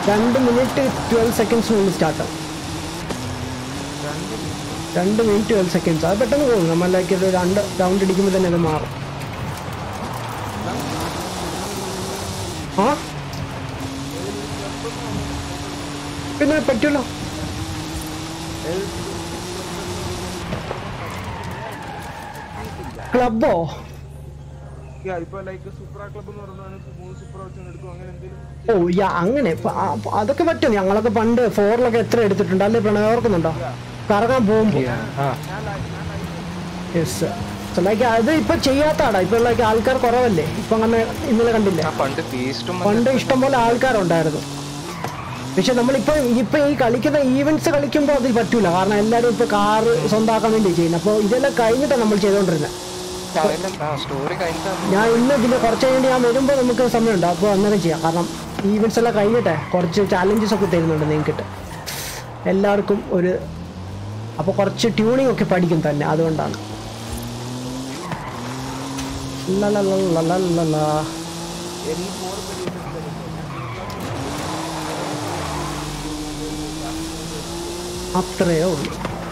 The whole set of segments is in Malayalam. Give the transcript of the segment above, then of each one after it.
രണ്ട് മിനിറ്റ് ട്വൽവ് സെക്കൻഡ്സിനുള്ളിൽ സ്റ്റാർട്ടാവും രണ്ട് മിനിറ്റ് ട്വൽവ് സെക്കൻഡ്സ് അത് പെട്ടെന്ന് പോകും നമ്മളിലേക്ക് ഒരു രണ്ട് റൗണ്ട് അടിക്കുമ്പോൾ തന്നെ അത് മാറും ആ പിന്നെ പറ്റുമല്ലോ ക്ലബോ ഇപ്പൊ ലൈക്ക് സൂപ്പർ ക്ലബ് എന്ന് പറഞ്ഞാൽ മൂന്ന് സൂപ്പർ വെച്ച് എടുക്കും അങ്ങനെ എന്തെങ്കിലും ഓ യാ അങ്ങനെ ഇപ്പൊ ആ, അപ്പൊ അതൊക്കെ പറ്റും ഞങ്ങളൊക്കെ പണ്ട് ഫോറിലൊക്കെ എത്ര എടുത്തിട്ടുണ്ട് അല്ലേ പ്രണയം ഓർക്കുന്നുണ്ടോ കറങ്ങാൻ പോകുമ്പോ യെസ് ലൈക്ക് അത് ഇപ്പൊ ചെയ്യാത്താടാ ഇപ്പൊ ലൈക്ക് ആൾക്കാർ കുറവല്ലേ ഇപ്പൊ അങ്ങനെ ഇന്നലെ കണ്ടില്ല ആ പണ്ട് ബീസ്റ്റും പണ്ട് ഇഷ്ടംപോലെ ആൾക്കാരുണ്ടായിരുന്നു പക്ഷെ നമ്മളിപ്പോ ഇപ്പൊ ഈ കളിക്കുന്ന ഈവെന്റ്സ് കളിക്കുമ്പോൾ അതിൽ പറ്റൂല കാരണം എല്ലാരും ഇപ്പൊ കാറ് സ്വന്തമാക്കാൻ വേണ്ടി ചെയ്യുന്നത് അപ്പോൾ ഇതെല്ലാം കഴിഞ്ഞിട്ടാണ് നമ്മൾ ചെയ്തോണ്ടിരുന്നത് സ്റ്റോറി കഴിഞ്ഞിട്ട് ഞാൻ ഇന്ന് ഇതിന്റെ കുറച്ച് കഴിഞ്ഞ് ഞാൻ വരുമ്പോൾ നമുക്ക് സമയമുണ്ട് അപ്പോൾ അന്നേരം ചെയ്യാം കാരണം ഈവെന്റ്സ് എല്ലാം കഴിഞ്ഞിട്ടെ കുറച്ച് ചാലഞ്ചസ് ഒക്കെ തരുന്നുണ്ട് നിങ്ങൾക്കിട്ട് എല്ലാവർക്കും ഒരു അപ്പോൾ കുറച്ച് ട്യൂണിംഗ് ഒക്കെ പഠിക്കും തന്നെ അതുകൊണ്ടാണ് ലലലലലലല. അത്രയേ ഉള്ളൂ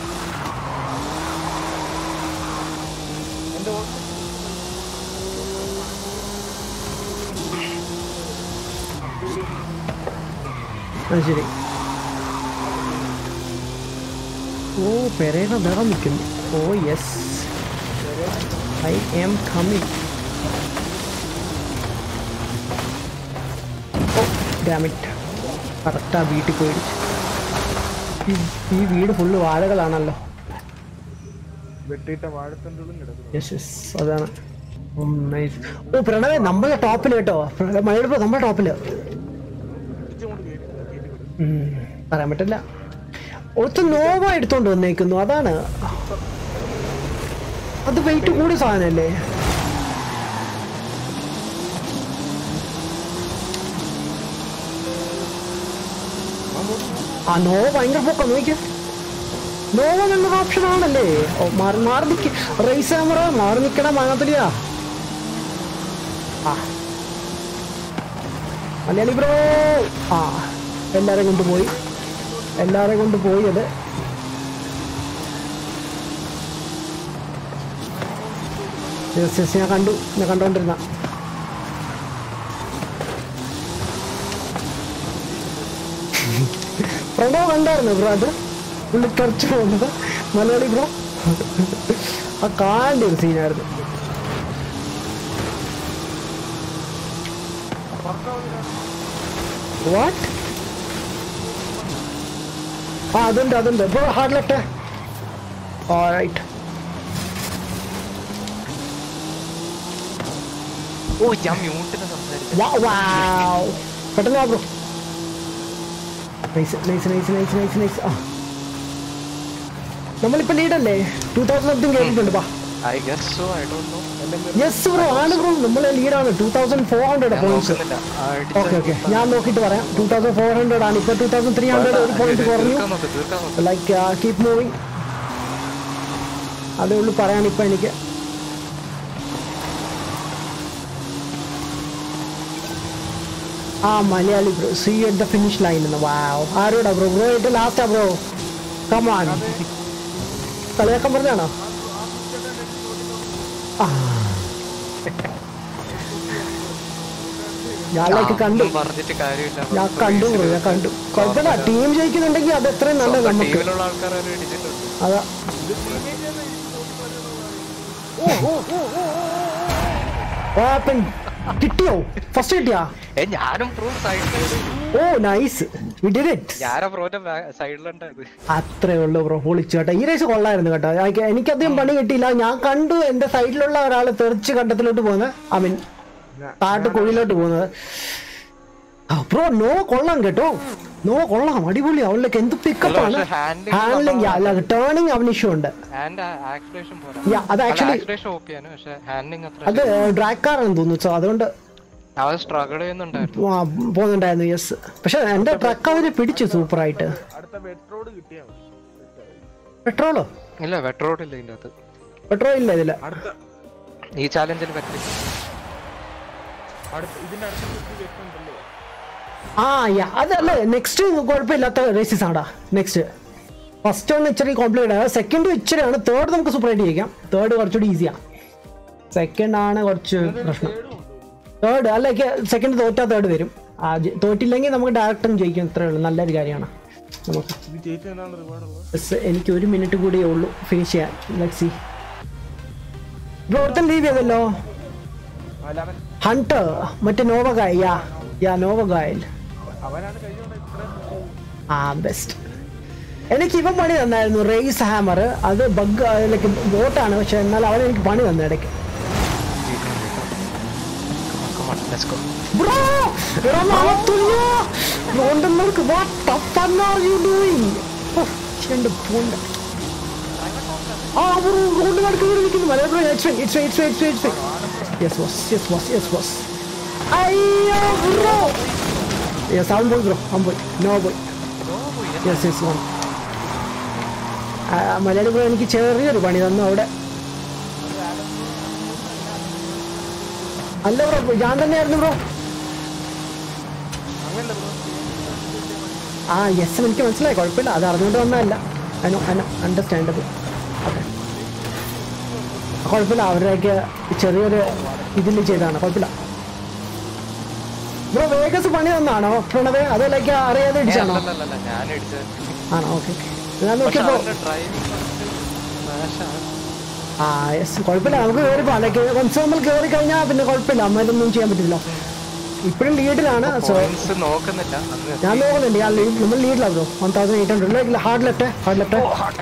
അത് ശരി ഓ പെരേറ ബഹളം നിൽക്കുന്നു oh yes I am coming oh damn it കറക്റ്റാ വീട്ടിൽ പോയി ഈ- ഈ വീട് ഫുള്ള് വാഴകളാണല്ലോ വെട്ടിയിട്ട വാഴത്തണ്ടുകളും കിടക്കുന്നു യെസ് യെസ് അതാണ് നൈസ് ഓ പ്രണവേ നമ്മളെ ടോപ്പിൽ കേട്ടോ മഴയപ്പോ നമ്മുടെ ടോപ്പില് തിരിച്ചുകൊണ്ട് കയറ്റി കയറ്റി കൊടുക്കും ഉം, പറയാൻ പറ്റില്ല ഒത്ത നോവ എടുത്തോണ്ട് വന്നേക്കുന്നു അതാണ് അത് വെയിറ്റ് കൂടിയ സാധനല്ലേ ആ നോവ ഭയങ്കര പൊക്കം നോക്കിയ നോവ നല്ലൊരു ഓപ്ഷൻ ആണല്ലേ ഓ മാറി മാറി നിൽക്ക റേസ് ക്യാമറ മാറി നിൽക്കണം അങ്ങനത്തില്ല ആ മലയാളി ബ്രോ ആ എല്ലാരെയും കൊണ്ടുപോയി എല്ലാരെയും കൊണ്ട് പോയി അത് യെസ് യെസ് ഞാൻ കണ്ടു ഞാൻ കണ്ടോണ്ടിരുന്ന പ്രണവ് കണ്ടായിരുന്നു ബ്രോ അത് പുള്ളി തെറിച്ചു പോകുന്നത് മലയാളി ബ്രോ ആ കാണേണ്ട ഒരു സീനായിരുന്നു വാട്ട് ആ അതുണ്ട് അതുണ്ട് ബ്രോ ഹാർഡ് ലെഫ്റ്റ് ഓൾറൈറ്റ് ഓ ഞാൻ മ്യൂട്ടിന് സംസാരിച്ചു വാവ് പെട്ടെന്ന് വാ bro nice nice nice nice nice nice ആ നമ്മളിപ്പോ ലീഡല്ലേ ടൂ തൗസൻഡ് സംതിങ് കേട്ടിട്ടുണ്ട് വാ I guess so I don't know yes bro ആണ് ബ്രോ നമ്മളെ ലീഡാണ് ടൂ തൗസൻഡ് ഫോർ ഹൺഡ്രഡ് ഞാൻ പോയിന്റ്സ് നോക്കുന്നില്ല ആ, ഓക്കെ ഓക്കെ അടിച്ച- ഞാൻ നോക്കിയിട്ട് പറയാം ടൂ തൗസൻഡ് ഫോർ ഹൺഡ്രഡ് ആണ് ഇപ്പൊ ടൂ തൗസൻഡ് ത്രീ ഹൺഡ്രഡ് ഒരു പോയിന്റ് കുറഞ്ഞു തീർക്കാൻ നോക്ക് തീർക്കാൻ നോക്ക് ലൈക്ക് കീപ് മൂവിങ് അതേ ഉള്ളൂ പറയാൻ ഇപ്പൊ എനിക്ക് ആ Malayali bro see at the finish line എന്ന് വാവ് ആരോടാ ബ്രോ ബ്രോ ഏറ്റവും ലാസ്റ്റാ ബ്രോ കമാൻ കളിയാക്കാൻ പറഞ്ഞാണോ ആ. ഞാൻ ലൈക്ക് കണ്ടു ഒന്നും പറഞ്ഞിട്ട് കാര്യമില്ല ഞാൻ കണ്ടു ബ്രോ ഞാൻ കണ്ടു കുഴപ്പമില്ല ടീം ജയിക്കുന്നുണ്ടെങ്കിൽ അത് എത്രയും നല്ലത് നമുക്ക് ടീമിലുള്ള ആൾക്കാർ ഒരു ഇടിച്ചിട്ടുണ്ട് അതാ ഓപ്പൻ കിട്ടിയോ ഫസ്റ്റ് കിട്ടിയാ ഏ ഞാനും പ്രോ സൈഡിൽ oh nice we did it ഞാനാ പ്രോന്റെ സൈഡിലുണ്ടായത് അത്രേ ഉള്ളൂ ബ്രോ പൊളിച്ചു കേട്ടോ ഈ റേസ് കൊള്ളായിരുന്നു കേട്ടോ എനിക്ക് എനിക്കധികം പണി കിട്ടിയില്ല ഞാൻ കണ്ടു എന്റെ സൈഡിലുള്ള ഒരാൾ തെറിച്ച് കണ്ടത്തിലോട്ട് പോകുന്നത് ഐ മീൻ താട്ട് കുഴിയിലോട്ട് പോകുന്നത് ബ്രോ നോ കൊള്ളാം കേട്ടോ നോ കൊള്ളാം അടിപൊളി അവളിലേക്ക് എന്ത് പിക്കപ്പ് ആണ് പക്ഷെ handling ഹാൻഡ്ലിംഗ് അല്ല ടേണിംഗ് അവന് ഇഷ്യൂ ഉണ്ട് ഹാൻഡ് ആക്സിലേഷൻ പോലെ Yeah, അത് actually- ആക്സിലേഷൻ ഓക്കെയാണ് പക്ഷെ ഹാൻഡിങ് അത്ര അത് ഡ്രാക്കാറാണെന്ന് തോന്നുന്നു സോ അതുകൊണ്ട് അവൻ സ്ട്രഗിൾ ചെയ്യുന്നുണ്ടായിരുന്നു ആ, പോകുന്നുണ്ടായിരുന്നു യെസ് പക്ഷെ എന്റെ ട്രക്ക് അവര് പിടിച്ചു സൂപ്പറായിട്ട് അടുത്ത വെട്രോഡ് കിട്ടിയാൽ മതി പെട്രോളോ ഇല്ല വെട്രോഡ് ഇല്ല ഇതിന്റെ അകത്ത് പെട്രോൾ ഇല്ല ഇതില് അടുത്ത ഈ ചാലഞ്ചിൽ പറ്റില്ല അടുത്ത ഇതിന്റെ അടുത്ത കുട്ടി വെട്ടുണ്ടല്ലോ ആ യാ അതല്ലേ നെക്സ്റ്റ് കുഴപ്പമില്ലാത്ത റേസസ് ആടാ നെക്സ്റ്റ് ഫസ്റ്റ് ഒന്ന് ഇച്ചിരി കോംപ്ലിക്കേറ്റ് ആണ് സെക്കൻഡ് ഇച്ചിരിയാണ് തേർഡ് നമുക്ക് സൂപ്പർ ആയിട്ട് ചെയ്യിക്കാം തേർഡ് കുറച്ചുകൂടി ഈസിയാണ് സെക്കൻഡ് ആണ് കുറച്ച് പ്രശ്നം തേർഡ് അല്ല സെക്കൻഡ് തോറ്റാ തേർഡ് വരും ആ ജെ- തോറ്റില്ലെങ്കിൽ നമുക്ക് ഡയറക്റ്റും ജയിക്കും ഇത്രേ ഉള്ളൂ നല്ലൊരു കാര്യമാണ് നമുക്ക് ഇത് ജയിച്ച എന്താണ് റിവാർഡ് ഉള്ളത് ബസ് എനിക്ക് ഒരു മിനിറ്റ് കൂടിയേ ഉള്ളൂ ഫിനിഷ് ചെയ്യാൻ ലക്സി ബ്രോട്ടൻ ലീവ് ചെയ്തല്ലോ അലവൻ ഹണ്ടർ മറ്റേ നോവഗായ് യാ യാ നോവഗായൽ അവനാണ് കഴിഞ്ഞോണ്ട് ഇത്രയും ആ ബെസ്റ്റ് എനിക്ക് ഇവൻ പണി തന്നായിരുന്നു റേസ് ഹാമർ അത് ബഗ് ലൈക്ക് ബോട്ടാണ് പക്ഷെ എന്നാൽ അവൻ എനിക്ക് പണി തന്നു ഇടയ്ക്ക് Let's go. ബ്രോ എടാ മാത്തുല്ല റോണ്ടന്മാർക്ക് what tough are you doing എന്റെ പോണ്ട ആ ബ്രോ റോണ്ട് നടക്ക് കയറി നിൽക്കുന്നു Malayalam bro it's fine it's fine it's fine it's fine yes boss yes boss yes boss അയ്യോ ബ്രോ യെസ് അവൻ പോയി ബ്രോ അവൻ പോയി നോ പോയി yes yes one Malayali bro എനിക്ക് ചെറിയൊരു പണി തന്നു അവിടെ അല്ല ബ്രോ ഞാൻ തന്നെയായിരുന്നു ബ്രോ ആ യെസ് എനിക്ക് മനസ്സിലായി കുഴപ്പമില്ല അത് അറിഞ്ഞുകൊണ്ട് വന്നതല്ല അനോ അനോ അണ്ടർസ്റ്റാൻഡബിൾ ഓക്കെ കുഴപ്പമില്ല അവരുടെയൊക്കെ ചെറിയൊരു ഇതിൽ ചെയ്തതാണ് കുഴപ്പമില്ല ബ്രോ വേഗസ് പണി തന്നാണോ പ്രണവേ അതോ ലൈക്ക് അറിയാതെ ഇടിച്ചാണോ അല്ലല്ലല്ല ഞാൻ ഇടിച്ചത് ആണോ ഓക്കെ ഞാൻ പക്ഷെ നോക്കിയപ്പോ അവന്റെ ഡ്രൈവിംഗ് നാശാണ് ആ യെസ് കുഴപ്പമില്ല നമുക്ക് കയറി പോകാം ലൈക്ക് വൺസ് നമ്മൾ കയറി കഴിഞ്ഞാൽ പിന്നെ കുഴപ്പമില്ല അമ്മയിലൊന്നും ചെയ്യാൻ പറ്റില്ല ഇപ്പോഴും ലീഡിലാണ് സോ പോയിന്റ്സ് നോക്കുന്നില്ല അന്ന് ഞാൻ നോക്കുന്നുണ്ട് ഞാൻ ലീഡ് നമ്മൾ ലീഡിലാണ് bro one thousand eight hundred like hard left hard left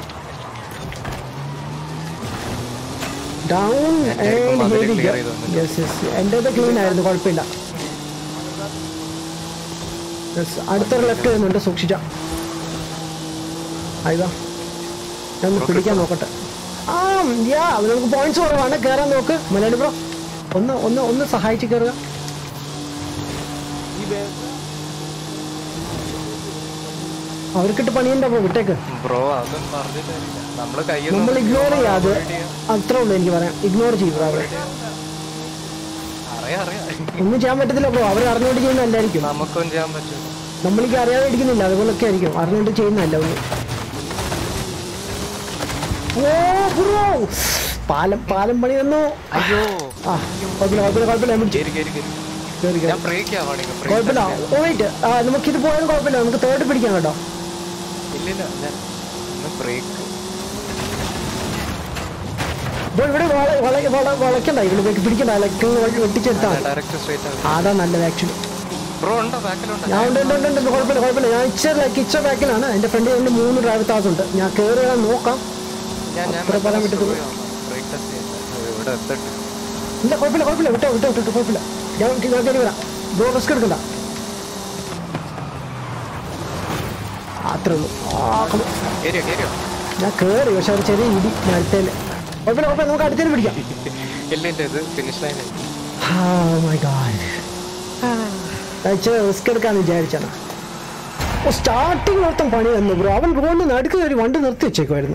down ഇപ്പം മതില് clear ചെയ്ത് വന്നില്ല. യെസ് യെസ് എൻ്റെത് ക്ലീൻ ആയിരുന്നു കുഴപ്പമില്ല യെസ് അടുത്തൊരു ലെഫ്റ്റ് വരുന്നുണ്ട് സൂക്ഷിച്ച ആയിതാ ഞാൻ ഒന്ന് പിടിക്കാൻ നോക്കട്ടെ ആ യാ നമുക്ക് പോയിന്റ്സ് കുറവാണ് കയറാൻ നോക്ക് മലയാളി ബ്രോ ഒന്ന് ഒന്ന് ഒന്ന് സഹായിച്ച് കയറുക ഈ ബേ- അവർക്കിട്ട് പണിയുണ്ടോ ബ്രോ വിട്ടേക്ക് ബ്രോ അതും പറഞ്ഞിട്ടില്ല നമ്മള് കയ്യിൽ നമ്മൾ ഇഗ്നോർ ചെയ്യാതെ അത്രേ ഉള്ളൂ എനിക്ക് പറയാം ഇഗ്നോർ ചെയ്യും ബ്രോ അവരെ അറിയാം അറിയാം ഒന്നും ചെയ്യാൻ പറ്റത്തില്ല ബ്രോ അവർ അറിഞ്ഞുകൊണ്ട് ചെയ്യുന്നതല്ലായിരിക്കും നമുക്കും ചെയ്യാൻ പറ്റും നമ്മൾക്ക് അറിയാതെ ഇരിക്കുന്നില്ല അതുപോലൊക്കെ ആയിരിക്കും അറിഞ്ഞുകൊണ്ട് ചെയ്യുന്നതല്ല ഒന്ന് ഓ ബ്രോ പാലം പാലം പണി തന്നു അയ്യോ ആ കുഴപ്പമില്ല കുഴപ്പമില്ല കുഴപ്പമില്ല ഞാൻ പിടിച്ചു കേറി കേറി കേറി കയറി കയറി ഞാൻ ബ്രേക്ക് ആവാണെങ്കിൽ കുഴപ്പമില്ല ഓ വെയിറ്റ് ആ നമുക്കിത് പോയാലും കുഴപ്പമില്ല നമുക്ക് തേർഡ് പിടിക്കാം കേട്ടോ ഇല്ലില്ല ഞാൻ ഒന്ന് ബ്രേക്ക് ഇപ്പോൾ ഇവിടെ വള വള വള വളയ്ക്കണ്ട ഇവിടെ പിടിക്കണ്ട ലൈക്ക് വെട്ടിച്ചെടുത്താൽ മതി ഡയറക്റ്റ് സ്ട്രേറ്റ് ആവും അതാ നല്ലത് ആക്ച്വലി ബ്രോ ഉണ്ടോ ബാക്കിലുണ്ടോ ഞാൻ ഉണ്ട് ഉണ്ട് ഉണ്ട് ഉണ്ട് കുഴപ്പമില്ല കുഴപ്പമില്ല ഞാൻ ഇച്ചിരി കിച്ച ബാക്കിലാണ് എൻ്റെ ഫ്രണ്ടിൽ രണ്ട് മൂന്ന് ഡ്രൈവർ താസ് ഉണ്ട് ഞാൻ കയറി നോക്കാം ഞാൻ ഞാൻ അത്ര പറയാൻ പറ്റത്തില്ല. ബ്രേക്ക് ടെസ്റ്റ് ചെയ്യാം ഇവിടെ എത്തട്ടെ ഇല്ല കുഴപ്പമില്ല കുഴപ്പമില്ല വിട്ടോ വിട്ടോ വിട്ടോ കുഴപ്പമില്ല ഞാൻ ഞാൻ കയറി വരാം ബ്രോ റിസ്ക് എടുക്കണ്ട അത്രേ ഉള്ളൂ ആ, come on. കേറിയോ കേറിയോ ഞാൻ കയറി പക്ഷെ ഒരു ചെറിയ ഇടി നേരത്തേല് കുഴപ്പമില്ല കുഴപ്പമില്ല നമുക്ക് അടുത്തേന് പിടിക്കാം ഇല്ല ഇല്ല ഇത് finish line Oh my god. Risk എടുക്കാന്ന് വിചാരിച്ചാണ് ഓ സ്റ്റാർട്ടിങ് മൊത്തം പണി തന്നു ബ്രോ അവൻ റോഡിന് നടുക്ക് കയറി വണ്ടി നിർത്തി വെച്ചേക്കുമായിരുന്നു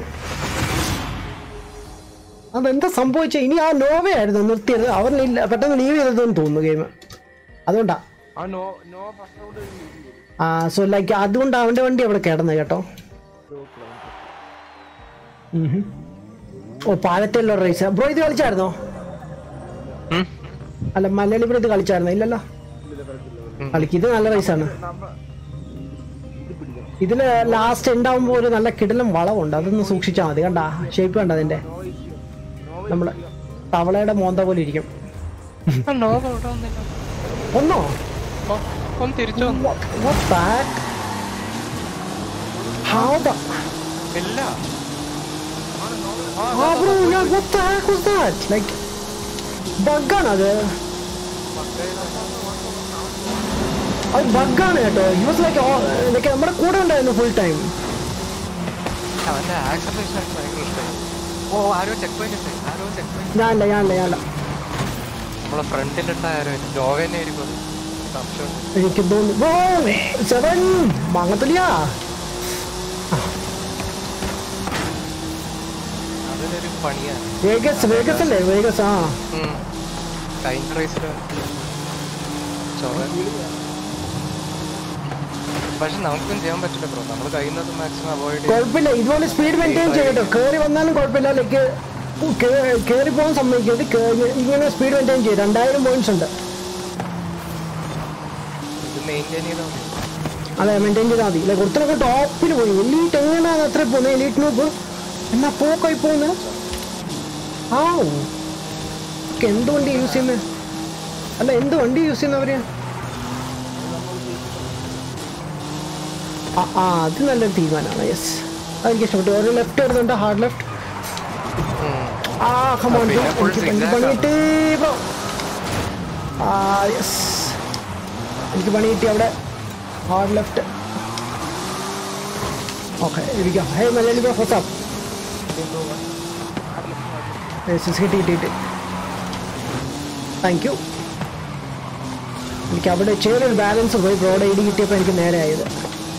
അതെന്താ സംഭവിച്ചത് ഇനി ആ നോവയായിരുന്നു നിർത്തിയത് അവർ ഇല്ല- പെട്ടെന്ന് ലീവ് ചെയ്തതെന്ന് തോന്നുന്നു ഗെയിം അതുകൊണ്ടാ ആ നോ നോ ഫസ്റ്റ് റൗണ്ട് കഴിഞ്ഞു ആ സോ ലൈക്ക് അതുകൊണ്ട് അവൻ്റെ വണ്ടി അവിടെ കിടന്നു കേട്ടോ ഉം ഹും. ഓ പാലത്തേലുള്ള റേസ് ബ്രോ ഇത് കളിച്ചായിരുന്നോ അല്ല മലയാളി ബ്രോ ഇത് കളിച്ചായിരുന്നോ ഇല്ലല്ലോ കളിക്ക് ഇത് നല്ല റേസാണ് നമ്മ ഇത് പിടിക്കണം ഇതില് ലാസ്റ്റ് ഉണ്ടാവുമ്പോ ഒരു നല്ല കിടലം വളവുണ്ട് അതൊന്ന് സൂക്ഷിച്ചാൽ മതി കണ്ടാ ഷേപ്പ് കണ്ട അതിന്റെ നോ ഈസി നോ നമ്മള് തവളയുടെ മോന്ത പോലെ ഇരിക്കും നോവ ഇവിടെ വന്നില്ല ഒന്നോ ഓ, ഒന്ന് തിരിച്ചു വന്നു What, what that? How the? ഇല്ല Ah, bro, yeah, what the heck was that? Like, ബഗ്ഗാണ് അത് അത് ബഗ്ഗാണ് കേട്ടോ ഹി വാസ് ലൈക്ക് ലൈക്ക് നമ്മുടെ കൂടെ ഉണ്ടായിരുന്നു ഫുൾ ടൈം അവന്റെ ആക്സലേഷൻ എനിക്ക് ഭയങ്കര ഇഷ്ടമായി ഓ ആരോ ചെക്ക് പോയിന്റ് ഉണ്ട് ആരോ ചെക്ക് പോയിന്റ് ഞാനില്ല ഞാനില്ല ഞാനില്ല നമ്മളെ ഫ്രണ്ടിലിട്ട ആരോ ജോവനെ ആയിരിക്കും സംശയമുണ്ട് എനിക്ക് തോന്നുന്നു സെവൻ വാങ്ങത്തില്ല അതിലൊരു പണിയാണ് വേഗസ് വേഗസ് അല്ലേ വേഗസ് ആ കഴിഞ്ഞ റേസില് ചൊവ്വ പക്ഷെ നമുക്കും ചെയ്യാൻ പറ്റില്ല ബ്രോ നമ്മൾ കഴിയുന്നത് മാക്സിമം അവോയ്ഡ് ചെയ്യും കുഴപ്പമില്ല ഇതുപോലെ സ്പീഡ് മെയിൻറ്റെയിൻ ചെയ്യട്ടോ കയറി വന്നാലും കുഴപ്പമില്ല ലൈക്ക് കയറി പോകാൻ സമ്മതിക്കരുത് കേ- ഇങ്ങനെ സ്പീഡ് മെയിൻറ്റെയിൻ ചെയ്യും രണ്ടായിരം പോയിന്റ്സ് ഉണ്ട് ഇത് മെയിൻറ്റെയിൻ ചെയ്താൽ മതി അതെ മെയിൻറ്റെയിൻ ചെയ്താൽ മതി ലൈക്ക് ഒത്തിരി ടോപ്പിൽ പോയി എലീറ്റ് എങ്ങനെയാണ് അത്ര പോകുന്നത് എലീറ്റ് നോക്ക് എന്നാ പോക്കായി പോകുന്നത് ആ എന്ത് വണ്ടി യൂസ് ചെയ്യുന്നത് അല്ല എന്ത് വണ്ടി യൂസ് ചെയ്യുന്നവര് ആ ആ അത് നല്ലൊരു തീരുമാനമാണ് യെസ് അതെനിക്ക് ഇഷ്ടപ്പെട്ടു ഒരു ലെഫ്റ്റ് എടുത്തുണ്ട് ഹാർഡ് ലെഫ്റ്റ് ആ കമോൺ പിന്നെ full എനിക്ക് zigzag പണി കിട്ടി ബ്രോ ആ യെസ് എനിക്ക് പണി കിട്ടി അവിടെ ഹാർഡ് ലെഫ്റ്റ് ഓക്കെ ഇരിക്കാം hey Malayali bro what's up yes കിട്ടി കിട്ടി കിട്ടി താങ്ക് യു എനിക്ക് അവിടെ ചെറിയൊരു ബാലൻസ് പോയി ബ്രോഡ് ഐഡി കിട്ടിയപ്പോൾ എനിക്ക് നേരെ ആയത്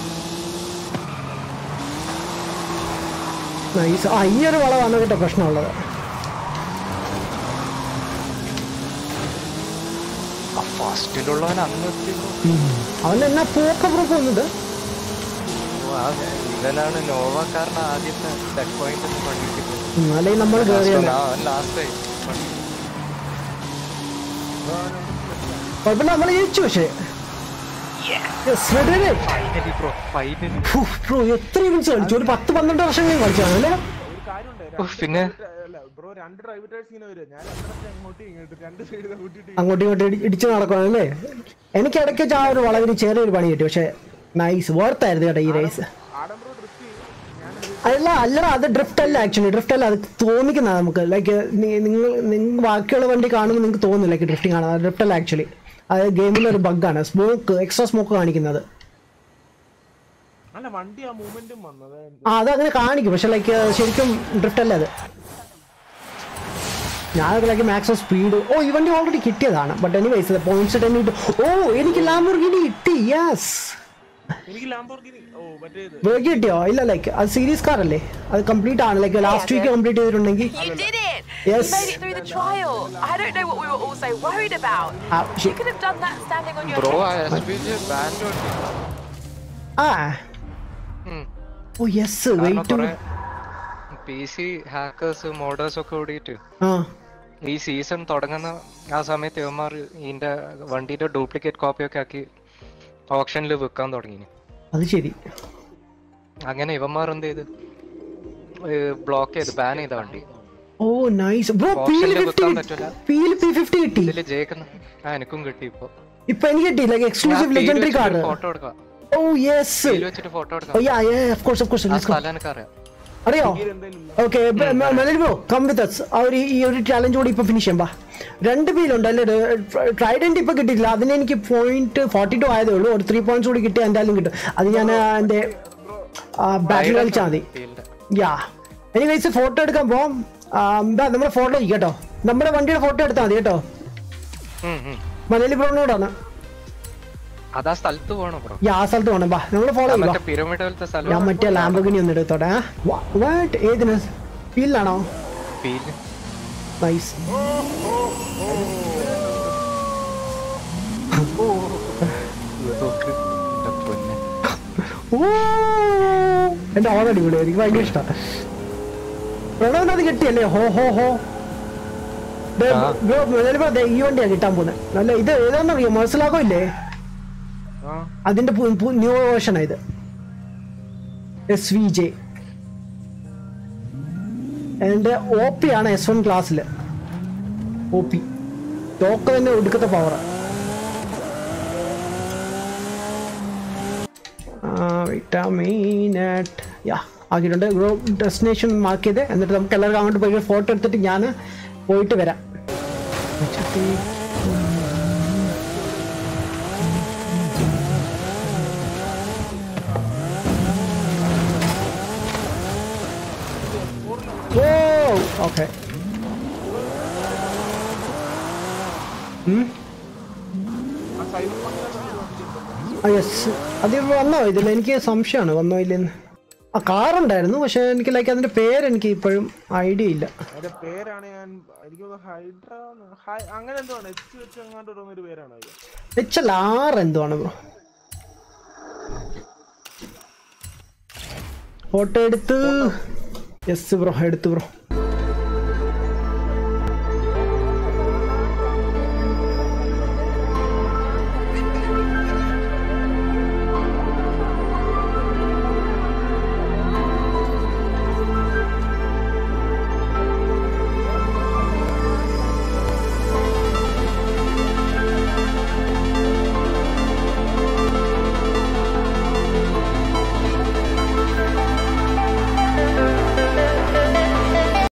നൈസ് ആ ഈ ഒരു വളവാണ് കേട്ടോ പ്രശ്നമുള്ളത് ഫസ്റ്റിലുള്ളവൻ അങ്ങ് എത്തിയപ്പോ അവൻ എന്നാ പോക്ക ബ്രോ പോകുന്നത് ഓ, ആ ഇവനാണ് നോവക്കാരൻ ആദ്യത്തെ ചെക്ക് പോയിന്റ് കണ്ടിട്ട് ഉം, അല്ലെങ്കിൽ നമ്മൾ കയറിയല്ല ലാസ്റ്റ് ആയി കുഴപ്പമില്ല നമ്മൾ ജയിച്ചു പക്ഷേ Yes, ready, ready. Finally bro finally ഫു, ബ്രോ എത്ര ഇവൻസ് കളിച്ചു ഒരു പത്ത് പന്ത്രണ്ട് വർഷം ഞാൻ കളിച്ചാണ് അല്ലേ ഒരു കാര്യമുണ്ട് പിന്നെ അല്ല ബ്രോ രണ്ട് ഡ്രൈവ് ടൈർസ് ഇങ്ങനെ വരും ഞാൻ രണ്ടിടത്ത് അങ്ങോട്ടും ഇങ്ങോട്ടും രണ്ട് സൈഡ് കൂട്ടിയിട്ട് അങ്ങോട്ടും ഇങ്ങോട്ടും ഇടി- ഇടിച്ച് നടക്കണം അല്ലേ എനിക്ക് ഇടയ്ക്ക് വെച്ച് ആ ഒരു വളവിന് ചെറിയൊരു പണി കിട്ടി പക്ഷേ നൈസ് വേർത്തായിരുന്നു കേട്ടോ ഈ റേസ് ആഡം ബ്രോ ഡ്രിഫ്റ്റ് ചെയ്യും ഞാൻ അല്ല അല്ലടാ അത് ഡ്രിഫ്റ്റ് അല്ല ആക്ച്വലി ഡ്രിഫ്റ്റ് അല്ല അത് തോന്നിക്കുന്ന നമുക്ക് ലൈക്ക് നിങ്ങൾ നിങ്ങൾ ബാക്കിയുള്ള വണ്ടി കാണുമ്പോൾ നിങ്ങൾക്ക് തോന്നുന്നു ലൈക്ക് ഡ്രിഫ്റ്റിംഗ് ആണ് ഡ്രിഫ്റ്റ് അല്ല ആക്ച്വലി അത് ഗെയിമിലെ ഒരു ബഗ്ഗാണ് സ്മോക്ക് എക്സ്ട്രാ സ്മോക്ക് കാണിക്കുന്നത് അല്ല വണ്ടി ആ മൂവ്മെന്റും വന്നത് ആ അത് അങ്ങനെ കാണിക്കും പക്ഷെ ലൈക്ക് ശരിക്കും ഡ്രിഫ്റ്റ് അല്ല അത് ഞാൻ ലൈക്ക് മാക്സിമം സ്പീഡ് ഓ ഈ വണ്ടി ഓൾറെഡി കിട്ടിയതാണ് ബട്ട് എനിവേസ് പോയിന്റ്സ് ടെൻ കിട്ടും ഓ എനിക്ക് ലാംബോർഗിനി കിട്ടി യെസ് എനിക്ക് ലാംബോർഗിനി ഓ മറ്റേത് വേഗം കിട്ടിയോ ഇല്ല ലൈക്ക് അത് സീരീസ് കാർ അല്ലേ അത് കംപ്ലീറ്റ് ആണ് ലൈക്ക് ലാസ്റ്റ് വീക്ക് കംപ്ലീറ്റ് ചെയ്തിട്ടുണ്ടെങ്കിൽ You did it! Yes. You made it through the trial. I don't know what we were all so worried about. ആ, You ശരി. could have done that standing on your bro ആ head. S P G band ഉണ്ട് ആ ഉം. ഓ യെസ് കാരണം വെയിറ്റ് കുറെ പി സി ഹാക്കേഴ്സ് മോഡേഴ്സ് ഒക്കെ ഓടിയിട്ട് ആ ഈ സീസൺ തുടങ്ങുന്ന ആ സമയത്ത് ഇവന്മാർ ഇതിന്റെ വണ്ടിയുടെ ഡ്യൂപ്ലിക്കേറ്റ് കോപ്പിയൊക്കെ ആക്കി ഓപ്ഷനിൽ വിൽക്കാൻ തുടങ്ങി അത് ശരി അങ്ങനെ ഇവന്മാർ എന്ത് ചെയ്ത് ബ്ലോക്ക് ചെയ്ത് ബാൻ ചെയ്ത വണ്ടി ഓ നൈസ് ബ്രോ പീൽ ഓപ്ഷനിൽ ഫിഫ്റ്റി വിൽക്കാൻ പറ്റില്ല പീൽ പി ഫിഫ്റ്റി കിട്ടി ഇതില് ജയിക്കുന്ന ആ എനിക്കും കിട്ടി ഇപ്പൊ ഇപ്പൊ എനിക്ക് കിട്ടി like exclusive legendary card photo എടുക്കാം ഓ യെസ് ഇതിൽ വെച്ചിട്ട് ഫോട്ടോ എടുക്കാം oh ya ya of course of course ആ ലെറ്റ്സ് ഗോ സ്ഥലം എനിക്കറിയാം അറിയോ എന്തായാലും okay melody bro come with us ആ ഒരു ഈ ഒരു ചാലഞ്ച് കൂടി ഇപ്പൊ ഫിനിഷ് ചെയ്യാം ബാ രണ്ട് പീലുണ്ട് അല്ലേ ട്രൈഡന്റ് ഇപ്പൊ കിട്ടിയില്ല അതിന് എനിക്ക് പോയിന്റ് ഫോർട്ടി ടു ആയതേ ഉള്ളൂ ഒരു ത്രീ പോയിന്റ്സ് കൂടി കിട്ടി എന്തായാലും കിട്ടും അത് ഞാൻ എന്റെ ബാറ്റിൽ കളിച്ചാൽ മതി ഫീൽഡ് യാ എനിവേസ് ഫോട്ടോ എടുക്കാൻ പോവാം എന്താ നമ്മുടെ ഫോട്ടോ കേട്ടോ നമ്മുടെ വണ്ടിയുടെ ഫോട്ടോ എടുത്താൽ മതി കേട്ടോ മലയാളി ബ്രോനോടാണ് അതാ സ്ഥലത്ത് പോകണം ബ്രോ യാ ആ സ്ഥലത്ത് പോകണം ബാ നമ്മൾ ഫോളോ ചെയ്യാം മറ്റേ പിരമിഡ് പോലത്തെ സ്ഥലം ഞാൻ മറ്റേ ലാംബോഗിനി ഒന്ന് എടുത്തോട്ടെ വാട്ട് ഏതിന് ഫീൽഡാണോ ഫീൽഡ് നൈസ് ഓ എന്റെ ഓർഡർ അടിപൊളി എനിക്ക് ഭയങ്കര ഇഷ്ടമാണ് പ്രണവിന് അത് കിട്ടിയല്ലേ ഹോ ഹോ ഹോ ദേ, ആ. ബ്രോ, മുതലാളി പറഞ്ഞെ, ഈ വണ്ടിയാ കിട്ടാൻ പോകുന്നത് നല്ല ഇത് ഏതാണെന്നറിയോ മനസ്സിലാക്കോ ഇല്ലേ ആ അതിന്റെ ന്യൂ വേർഷനാ ഇത് എസ് വി ജെ എന്റെ ഒ പി ആണ് എസ് വൺ ക്ലാസ്സിൽ ഒ പി ടോക്ക് തന്നെ ഒടുക്കത്തെ പവർ വിറ്റാമിനറ്റ് യാ ആക്കിയിട്ടുണ്ട് ഗ്രോ ഡെസ്റ്റിനേഷൻ മാർക്ക് ചെയ്ത് എന്നിട്ട് നമുക്ക് എല്ലാവർക്കും അങ്ങോട്ട് പോയി ഫോട്ടോ എടുത്തിട്ട് ഞാൻ പോയിട്ട് വരാം ഓ ഓക്കെ ആ സൈബർ ആ യെസ് അത് വന്നോ ഇതിൽ എനിക്ക് സംശയമാണ് വന്നോ ഇല്ലെന്ന് ആ കാറുണ്ടായിരുന്നു പക്ഷെ എനിക്ക് ലൈക്ക് അതിന്റെ പേര് എനിക്ക് ഇപ്പോഴും ഐഡിയ ഇല്ല അതിന്റെ പേരാണ് ഞാൻ എനിക്ക് തോന്നുന്നു ഹൈഡ്ര ഹൈ- അങ്ങനെ എന്തോ ആണ് എച്ച് വെച്ച് അങ്ങാണ്ട് ഒരു പേരാണ് അത് എച്ച് എൽ ആർ എന്തുവാണ് ബ്രോ ഫോട്ടോ എടുത്ത് യെസ് ബ്രോ എടുത്തു ബ്രോ